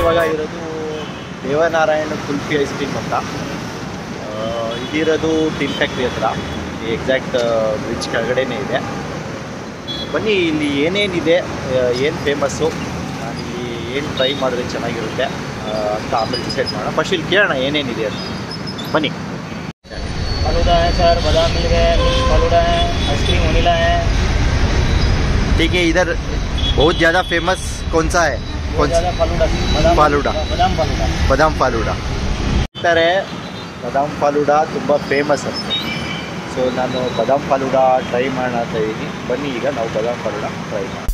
ಇವಾಗ ಇರೋದು ದೇವನಾರಾಯಣ kulfi ice cream ಅಂತ ಆ, ಇದಿರೋದು ಟಿನ್ ಫ್ಯಾಕ್ಟ್ರಿ ಹತ್ರ ಎಕ್ಸಾಕ್ಟ್ ಬ್ರಿಡ್ಜ್ ಕೆಳಗಡೆನೇ ಇದೆ ಬನ್ನಿ ಇಲ್ಲಿ ಏನೇನಿದೆ ಏನು ಫೇಮಸ್ಸು ನಾನು ಇಲ್ಲಿ ಏನು ಟ್ರೈ ಮಾಡಿದ್ರೆ ಚೆನ್ನಾಗಿರುತ್ತೆ ಆ, ಅಂತ ಆಮೇಲೆ ಡಿಸೈಡ್ ಮಾಡೋಣ ಫಸ್ಟ್ ಇಲ್ಲಿ ಕೇಳೋಣ ಏನೇನಿದೆ ಅಂತ ಬನ್ನಿ फालूदा है सर बादाम मिल गए मिक्स फालूदा है आइसक्रीम वनीला है ठीक है इधर बहुत ज़्यादा फेमस कौन सा है बहुत कौन सा ज़्यादा फालूदा बादाम फालूदा। बादाम फालूदा ಬದಾಮ್ ಫಾಲೂಡ ಅಂತಾರೆ ಬದಾಮ್ ಫಾಲೂಡ ತುಂಬ ಫೇಮಸ್ ಅಂತ ಸೊ ನಾನು ಬದಾಮ್ ಫಾಲೂಡ ಟ್ರೈ ಮಾಡೋಣ ಅಂತ ಇದ್ದೀನಿ ಬನ್ನಿ ಈಗ ನಾವು ಬದಾಮ್ ಫಾಲೂಡ ಟ್ರೈ ಮಾಡೋಣ